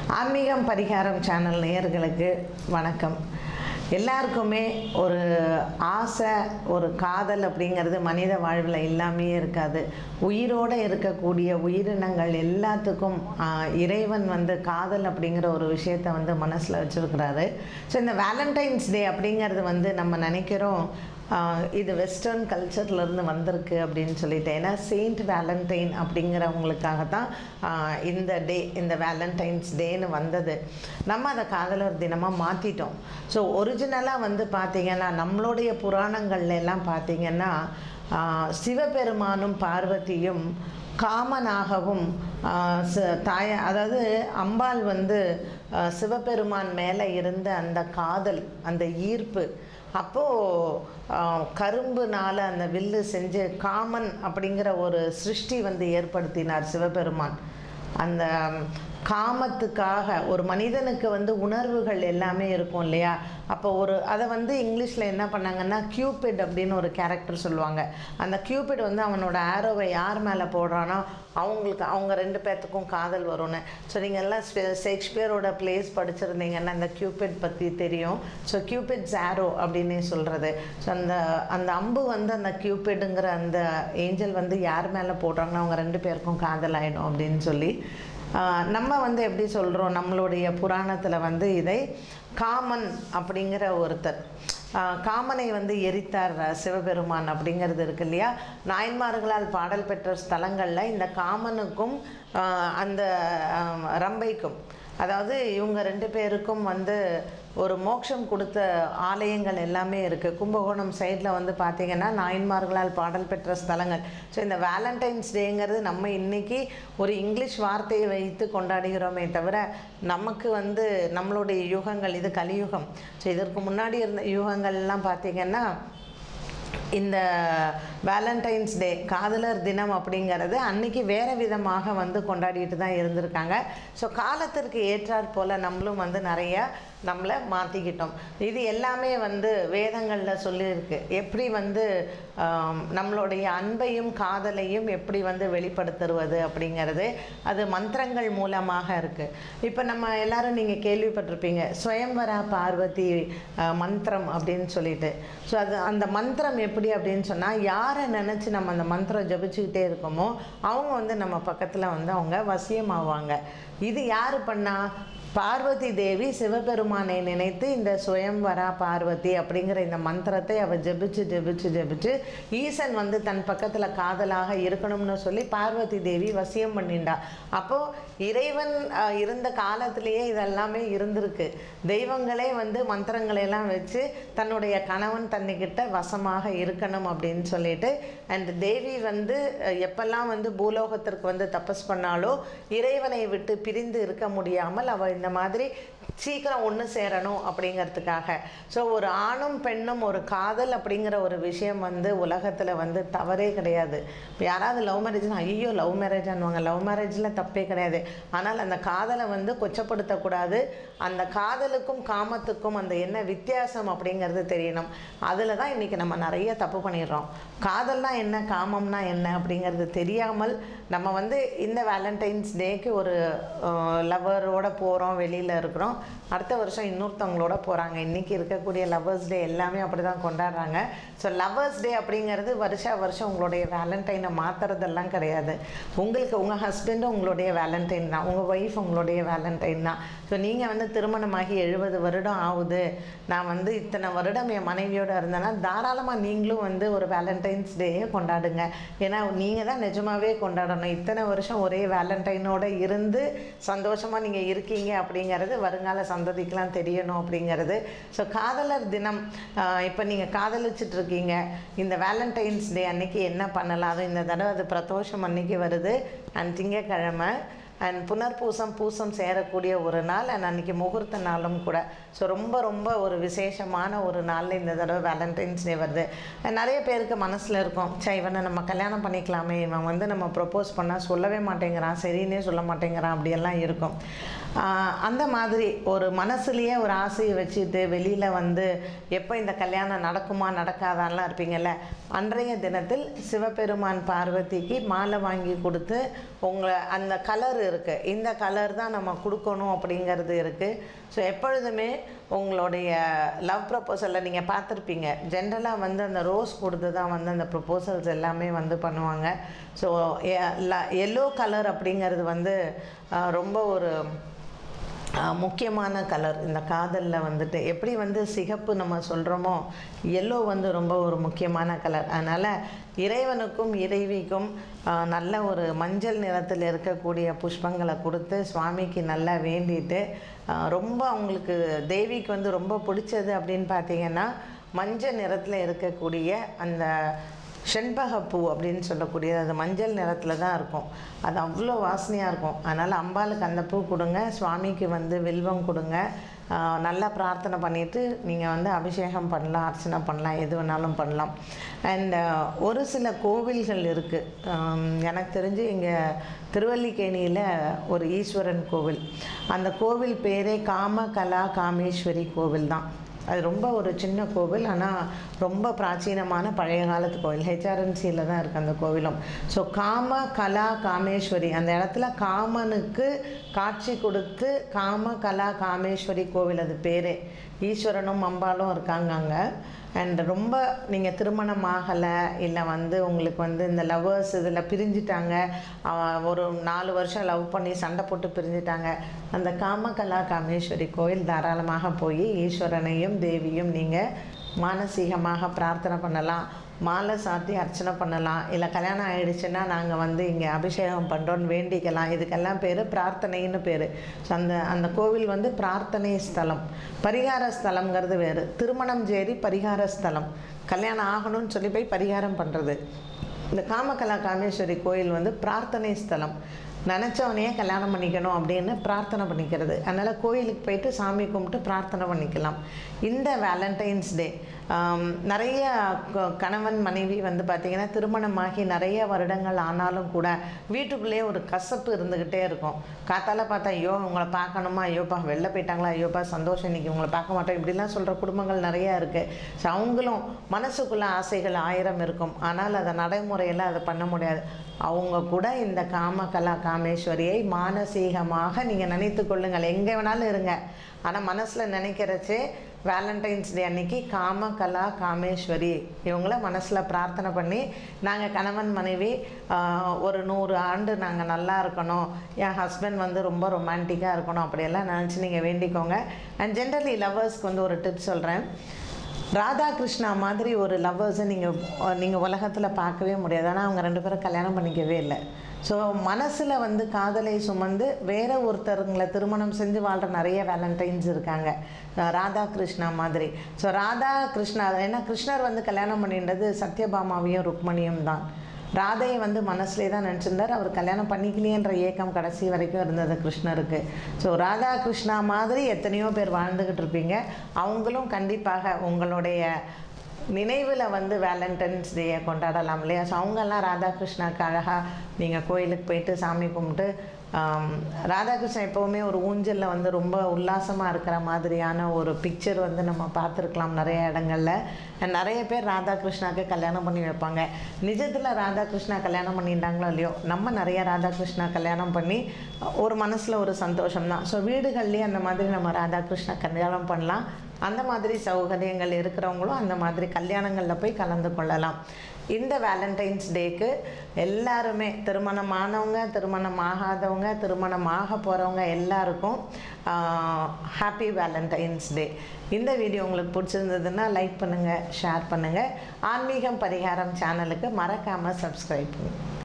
ஆன்மீகம் பரிகாரம் சேனல் நேயர்களுக்கு வணக்கம் எல்லாருக்குமே ஒரு ஆசை ஒரு காதல் அப்படிங்கிறது மனித வாழ்வில் இல்லாமையே இருக்காது உயிரோடு இருக்கக்கூடிய உயிரினங்கள் எல்லாத்துக்கும் ஆஹ், இறைவன் வந்து காதல் அப்படிங்கிற ஒரு விஷயத்தை வந்து மனசில் வச்சுருக்கிறாரு ஸோ இந்த வேலண்டைன்ஸ் டே அப்படிங்கிறது வந்து நம்ம நினைக்கிறோம் ஆஹ், இது வெஸ்டர்ன் கல்ச்சர்லேருந்து வந்திருக்கு அப்படின்னு சொல்லிட்டு ஏன்னா செயின்ட் வேலண்டைன் அப்படிங்கிறவங்களுக்காக தான் ஆஹ், இந்த டே இந்த வேலண்டைன்ஸ் டேன்னு வந்தது நம்ம அதை காதலர் தினமாக மாற்றிட்டோம் ஸோ ஒரிஜினலாக வந்து பார்த்திங்கன்னா நம்மளுடைய புராணங்கள்ல எல்லாம் பார்த்திங்கன்னா ஆஹ், சிவபெருமானும் பார்வதியும் காமனாகவும் ஆஹ், ச- தாய அதாவது அம்பாள் வந்து ஆஹ், சிவபெருமான் மேலே இருந்த அந்த காதல் அந்த ஈர்ப்பு அப்போது கரும்புனால அந்த வில்லு செஞ்சு காமன் அப்படிங்கிற ஒரு சிருஷ்டி வந்து ஏற்படுத்தினார் சிவபெருமான் அந்த ம், காமத்துக்காக ஒரு மனிதனுக்கு வந்து உணர்வுகள் எல்லாமே இருக்கும் இல்லையா அப்போ ஒரு அதை வந்து இங்கிலீஷில் என்ன பண்ணாங்கன்னா கியூபிட் அப்படின்னு ஒரு கேரக்டர் சொல்லுவாங்க அந்த கியூபிட் வந்து அவனோட ஆரோவை யார் மேலே போடுறானோ அவங்களுக்கு அவங்க ரெண்டு பேர்த்துக்கும் காதல் வரும்னு ஸோ நீங்கள் எல்லாம் ஷே- ஷேக்ஸ்பியரோட பிளேஸ் படிச்சிருந்தீங்கன்னா அந்த கியூபிட் பற்றி தெரியும் ஸோ கியூபிட்ஸ் ஆரோ அப்படின்னே சொல்கிறது ஸோ அந்த அந்த அம்பு வந்து அந்த கியூபிடுங்கிற அந்த ஏஞ்சல் வந்து யார் மேலே போடுறாங்கன்னா அவங்க ரெண்டு பேருக்கும் காதல் ஆகிடும் அப்படின்னு சொல்லி ஆஹ் நம்ம வந்து எப்படி சொல்கிறோம் நம்மளுடைய புராணத்தில் வந்து இதை காமன் அப்படிங்கிற ஒருத்தர் ஆஹ் காமனை வந்து எரித்தார் அஹ் சிவபெருமான் அப்படிங்கிறது இருக்கு இல்லையா நாயன்மார்களால் பாடல் பெற்ற ஸ்தலங்களில் இந்த காமனுக்கும் ஆஹ் அந்த ஆஹ் ரம்பைக்கும் அதாவது இவங்க ரெண்டு பேருக்கும் வந்து ஒரு மோட்சம் கொடுத்த ஆலயங்கள் எல்லாமே இருக்குது கும்பகோணம் சைடில் வந்து பார்த்திங்கன்னா நாயன்மார்களால் பாடல் பெற்ற ஸ்தலங்கள் ஸோ இந்த வேலண்டைன்ஸ் டேங்கிறது நம்ம இன்னைக்கு ஒரு இங்கிலீஷ் வார்த்தையை வைத்து கொண்டாடுகிறோமே தவிர நமக்கு வந்து நம்மளுடைய யுகங்கள் இது கலியுகம் ஸோ இதற்கு முன்னாடி இருந்த யுகங்கள்லாம் பார்த்திங்கன்னா இந்த வேலண்டைன்ஸ் டே காதலர் தினம் அப்படிங்கிறது அன்னைக்கு வேறு விதமாக வந்து கொண்டாடிட்டு தான் இருந்திருக்காங்க ஸோ காலத்திற்கு ஏற்றாற் போல் நம்மளும் வந்து நிறைய நம்மளை மாற்றிக்கிட்டோம் இது எல்லாமே வந்து வேதங்களில் சொல்லியிருக்கு எப்படி வந்து ஆம், நம்மளுடைய அன்பையும் காதலையும் எப்படி வந்து வெளிப்படுத்துவது அப்படிங்கிறது அது மந்திரங்கள் மூலமாக இருக்குது இப்போ நம்ம எல்லாரும் நீங்கள் கேள்விப்பட்டிருப்பீங்க சுயம்வரா பார்வதி அஹ், மந்திரம் அப்படின்னு சொல்லிட்டு ஸோ அது அந்த மந்திரம் எப்படி அப்படின்னு சொன்னால் யாரை நினச்சி நம்ம அந்த மந்திரம் ஜபிச்சுக்கிட்டே இருக்கோமோ அவங்க வந்து நம்ம பக்கத்தில் வந்து அவங்க வசியமாவாங்க இது யார் பண்ணா பார்வதி தேவி சிவபெருமானை நினைத்து இந்த சுயம்வரா பார்வதி அப்படிங்கிற இந்த மந்திரத்தை அவ ஜெபிச்சு ஜெபிச்சு ஜெபிச்சு ஈசன் வந்து தன் பக்கத்தில் காதலாக இருக்கணும்னு சொல்லி பார்வதி தேவி வசியம் பண்ணிண்டா அப்போ இறைவன் அஹ், இருந்த காலத்திலேயே இதெல்லாமே இருந்திருக்கு தெய்வங்களே வந்து மந்திரங்களை எல்லாம் வச்சு தன்னுடைய கணவன் தன்னிக்கிட்ட வசமாக இருக்கணும் அப்படின்னு சொல்லிட்டு அண்ட் தேவி வந்து அஹ், எப்பெல்லாம் வந்து பூலோகத்திற்கு வந்து தபஸ் பண்ணாலோ இறைவனை விட்டு பிரிந்து இருக்க முடியாமல் அவள் இந்த மாதிரி சீக்கிரம் ஒன்று சேரணும் அப்படிங்கிறதுக்காக ஸோ ஒரு ஆணும் பெண்ணும் ஒரு காதல் அப்படிங்கிற ஒரு விஷயம் வந்து உலகத்தில் வந்து தவறே கிடையாது இப்போ யாராவது லவ் மேரேஜ்னா ஐயோ லவ் மேரேஜ்னுவாங்க லவ் மேரேஜில் தப்பே கிடையாது ஆனால் அந்த காதலை வந்து கொச்சப்படுத்தக்கூடாது அந்த காதலுக்கும் காமத்துக்கும் அந்த என்ன வித்தியாசம் அப்படிங்கிறது தெரியணும் அதில் தான் இன்றைக்கி நம்ம நிறைய தப்பு பண்ணிடுறோம் காதல்னா என்ன காமம்னா என்ன அப்படிங்கிறது தெரியாமல் நம்ம வந்து இந்த வேலண்டைன்ஸ் டேக்கு ஒரு லவ்வரோட போகிறோம் வெளியில் இருக்கிறோம் அடுத்த வருஷம் இன்னொருத்தவங்களோட போகிறாங்க இன்றைக்கி இருக்கக்கூடிய லவ்வர்ஸ் டே எல்லாமே அப்படி தான் கொண்டாடுறாங்க ஸோ லவ்வர்ஸ் டே அப்படிங்கிறது வருஷா வருஷம் உங்களுடைய வேலண்டைனை மாற்றுறதெல்லாம் கிடையாது உங்களுக்கு உங்கள் ஹஸ்பண்டும் உங்களுடைய வேலண்டைன் தான் உங்கள் ஒய்ஃப் உங்களுடைய வேலண்டைன் தான் ஸோ நீங்கள் வந்து திருமணமாகி எழுபது வருடம் ஆகுது நான் வந்து இத்தனை வருடம் என் மனைவியோடு இருந்தேன்னா தாராளமாக நீங்களும் வந்து ஒரு வேலண்டைன்ஸ் டேயை கொண்டாடுங்க ஏன்னா நீங்கள் தான் நிஜமாவே கொண்டாடணும் இத்தனை வருஷம் ஒரே வேலண்டைனோட இருந்து சந்தோஷமாக நீங்கள் இருக்கீங்க அப்படிங்கிறது வருங்கால சந்ததிக்கெலாம் தெரியணும் அப்படிங்கிறது ஸோ காதலர் தினம் இப்போ நீங்கள் காதலிச்சிட்டு இருக்கீங்க இந்த வேலண்டைன்ஸ் டே அன்னைக்கு என்ன பண்ணலாம் அதுவும் இந்த தடவை அது பிரதோஷம் அன்னைக்கு வருது அண்ட் திங்கக்கிழமை அண்ட் புனர்பூசம் பூசம் சேரக்கூடிய ஒரு நாள் அண்ட் அன்றைக்கி முகூர்த்த நாளும் கூட ஸோ ரொம்ப ரொம்ப ஒரு விசேஷமான ஒரு நாளில் இந்த தடவை வேலண்டைன்ஸ் டே வருது And நிறைய பேருக்கு மனசில் இருக்கும் சே இவனை நம்ம கல்யாணம் பண்ணிக்கலாமே இவன் வந்து நம்ம ப்ரப்போஸ் பண்ணால் சொல்லவே மாட்டேங்கிறான் சரின்னே சொல்ல மாட்டேங்கிறான் அப்படியெல்லாம் இருக்கும் ஆஹ் அந்த மாதிரி ஒரு மனசுலேயே ஒரு ஆசையை வச்சுட்டு வெளியில் வந்து எப்போ இந்த கல்யாணம் நடக்குமா நடக்காதான்லாம் இருப்பீங்கல்ல அன்றைய தினத்தில் சிவபெருமான் பார்வதிக்கு மாலை வாங்கி கொடுத்து உங்களை அந்த கலர் இருக்குது இந்த கலர் தான் நம்ம கொடுக்கணும் அப்படிங்கிறது இருக்குது ஸோ எப்பொழுதுமே உங்களுடைய லவ் ப்ரப்போசலில் நீங்கள் பார்த்துருப்பீங்க ஜென்ரலாக வந்து அந்த ரோஸ் கொடுத்து தான் வந்து அந்த ப்ரப்போசல்ஸ் எல்லாமே வந்து பண்ணுவாங்க ஸோ எல்லோ கலர் அப்படிங்கிறது வந்து ஆஹ் ரொம்ப ஒரு ஆஹ் முக்கியமான கலர் இந்த காதலில் வந்துட்டு எப்படி வந்து சிகப்பு நம்ம சொல்கிறோமோ எல்லோ வந்து ரொம்ப ஒரு முக்கியமான கலர் அதனால் இறைவனுக்கும் இறைவிக்கும் ஆஹ் நல்ல ஒரு மஞ்சள் நிறத்தில் இருக்கக்கூடிய புஷ்பங்களை கொடுத்து சுவாமிக்கு நல்லா வேண்டிட்டு ஆஹ் ரொம்ப அவங்களுக்கு தேவிக்கு வந்து ரொம்ப பிடிச்சது அப்படின்னு பார்த்தீங்கன்னா மஞ்சள் நிறத்தில் இருக்கக்கூடிய அந்த செண்பகப்பூ அப்படின்னு சொல்லக்கூடியது அது மஞ்சள் நிறத்தில் தான் இருக்கும் அது அவ்வளோ வாசனையாக இருக்கும் அதனால் அம்பாளுக்கு அந்த பூ கொடுங்க சுவாமிக்கு வந்து வில்வம் கொடுங்க ஆஹ் நல்லா பிரார்த்தனை பண்ணிவிட்டு நீங்கள் வந்து அபிஷேகம் பண்ணலாம் அர்ச்சனை பண்ணலாம் எது வேணாலும் பண்ணலாம் அண்ட் ஒரு சில கோவில்கள் இருக்குது எனக்கு தெரிஞ்சு இங்கே திருவல்லிக்கேணியில் ஒரு ஈஸ்வரன் கோவில் அந்த கோவில் பேரே காமகலா காமேஸ்வரி கோவில் தான் அது ரொம்ப ஒரு சின்ன கோவில் ஆனால் ரொம்ப பிராச்சீனமான பழைய காலத்து கோவில் ஹெச்ஆர்என்சியில் தான் இருக்குது அந்த கோவிலும் ஸோ காம கலா காமேஸ்வரி அந்த இடத்துல காமனுக்கு காட்சி கொடுத்து காம கலா காமேஸ்வரி கோவில் அது பேரே ஈஸ்வரனும் அம்பாலும் இருக்காங்க அங்கே அண்ட் ரொம்ப நீங்கள் திருமணம் ஆகலை இல்லை வந்து உங்களுக்கு வந்து இந்த லவ்வர்ஸ் இதில் பிரிஞ்சிட்டாங்க அவ- ஒரு நாலு வருஷம் லவ் பண்ணி சண்டை போட்டு பிரிஞ்சிட்டாங்க அந்த காமகலா காமேஸ்வரி கோயில் தாராளமாக போய் ஈஸ்வரனையும் தேவியும் நீங்கள் மானசீகமாக பிரார்த்தனை பண்ணலாம் மாலை சாத்தி அர்ச்சனை பண்ணலாம் இல்லை கல்யாணம் ஆயிடுச்சுன்னா நாங்கள் வந்து இங்கே அபிஷேகம் பண்ணுறோன்னு வேண்டிக்கலாம் இதுக்கெல்லாம் பேர் பிரார்த்தனைன்னு பேர் ஸோ அந்த அந்த கோவில் வந்து பிரார்த்தனை ஸ்தலம் பரிகார ஸ்தலம்ங்கிறது வேறு திருமணம் சேரி பரிகார ஸ்தலம் கல்யாணம் ஆகணும்னு சொல்லி போய் பரிகாரம் பண்ணுறது இந்த காமகலா காமேஸ்வரி கோயில் வந்து பிரார்த்தனை ஸ்தலம் நினச்சவனையே கல்யாணம் பண்ணிக்கணும் அப்படின்னு பிரார்த்தனை பண்ணிக்கிறது அதனால் கோயிலுக்கு போயிட்டு சாமி கும்பிட்டு பிரார்த்தனை பண்ணிக்கலாம் இந்த வேலண்டைன்ஸ் டே நிறைய க- கணவன் மனைவி வந்து பார்த்திங்கன்னா திருமணமாகி நிறைய வருடங்கள் ஆனாலும் கூட வீட்டுக்குள்ளேயே ஒரு கசப்பு இருந்துக்கிட்டே இருக்கும் காத்தால பார்த்தா ஐயோ உங்களை பார்க்கணுமா ஐயோப்பா வெளில போயிட்டாங்களா ஐயோப்பா சந்தோஷம் இன்னைக்கு உங்களை பார்க்க மாட்டோம் இப்படிலாம் சொல்கிற குடும்பங்கள் நிறையா இருக்குது ஸோ அவங்களும் மனசுக்குள்ள ஆசைகள் ஆயிரம் இருக்கும் ஆனால் அதை நடைமுறையில் அதை பண்ண முடியாது அவங்க கூட இந்த காமகலா காமேஸ்வரியை மானசீகமாக நீங்கள் நினைத்து கொள்ளுங்கள் எங்கே வேணாலும் இருங்க ஆனால் மனசில் நினைக்கிறச்சே வேலண்டைன்ஸ் டே அன்னைக்கு காமகலா காமேஸ்வரி இவங்கள மனசில் பிரார்த்தனை பண்ணி நாங்கள் கணவன் மனைவி ஆஹ், ஒரு நூறு ஆண்டு நாங்கள் நல்லா இருக்கணும் என் ஹஸ்பண்ட் வந்து ரொம்ப ரொமான்டிக்காக இருக்கணும் அப்படியெல்லாம் நினச்சி நீங்கள் வேண்டிக்கோங்க அண்ட் ஜென்ரலி லவ்வர்ஸ்க்கு வந்து ஒரு டிப் சொல்கிறேன் ராதாகிருஷ்ணா மாதிரி ஒரு லவ்வர்ஸை நீங்கள் நீங்கள் உலகத்தில் பார்க்கவே முடியாது ஆனால் அவங்க ரெண்டு பேரும் கல்யாணம் பண்ணிக்கவே இல்லை ஸோ மனசில் வந்து காதலை சுமந்து வேற ஒருத்தருங்களை திருமணம் செஞ்சு வாழ்கிற நிறைய வேலண்டைன்ஸ் இருக்காங்க அஹ் ராதா கிருஷ்ணா மாதிரி ஸோ ராதா கிருஷ்ணா ஏன்னா கிருஷ்ணர் வந்து கல்யாணம் பண்ணின்றது சத்யபாமாவையும் ருக்மணியும் தான் ராதையை வந்து மனசுலே தான் நினச்சிருந்தார் அவர் கல்யாணம் பண்ணிக்கலையேன்ற ஏக்கம் கடைசி வரைக்கும் இருந்தது கிருஷ்ணருக்கு ஸோ ராதா கிருஷ்ணா மாதிரி எத்தனையோ பேர் வாழ்ந்துக்கிட்டு இருப்பீங்க அவங்களும் கண்டிப்பாக உங்களுடைய நினைவில் வந்து வேலண்டைன்ஸ் டேயை கொண்டாடலாம் இல்லையா ஸோ அவங்கெல்லாம் ராதாகிருஷ்ணாக்கு அழகாக நீங்கள் கோயிலுக்கு போயிட்டு சாமி கும்பிட்டு ஆம், ராதாகிருஷ்ணன் எப்போவுமே ஒரு ஊஞ்சலில் வந்து ரொம்ப உல்லாசமாக இருக்கிற மாதிரியான ஒரு பிக்சர் வந்து நம்ம பார்த்துருக்கலாம் நிறைய இடங்கள்ல And நிறைய பேர் ராதாகிருஷ்ணாக்கு கல்யாணம் பண்ணி வைப்பாங்க நிஜத்தில் ராதாகிருஷ்ணா கல்யாணம் பண்ணிட்டாங்களோ இல்லையோ நம்ம நிறைய ராதாகிருஷ்ணா கல்யாணம் பண்ணி ஒரு மனசில் ஒரு சந்தோஷம் தான் ஸோ வீடுகள்லேயே அந்த மாதிரி நம்ம ராதாகிருஷ்ணா கல்யாணம் பண்ணலாம் அந்த மாதிரி சௌகரியங்கள் இருக்கிறவங்களும் அந்த மாதிரி கல்யாணங்களில் போய் கலந்து கொள்ளலாம் இந்த வேலண்டைன்ஸ் டேக்கு எல்லாருமே திருமணமானவங்க திருமணம் ஆகாதவங்க திருமணம் ஆக போகிறவங்க எல்லாருக்கும் ஹாப்பி வேலண்டைன்ஸ் டே இந்த வீடியோ உங்களுக்கு பிடிச்சிருந்ததுன்னா லைக் பண்ணுங்கள் ஷேர் பண்ணுங்கள் ஆன்மீகம் பரிகாரம் சேனலுக்கு மறக்காமல் சப்ஸ்கிரைப் பண்ணுங்கள்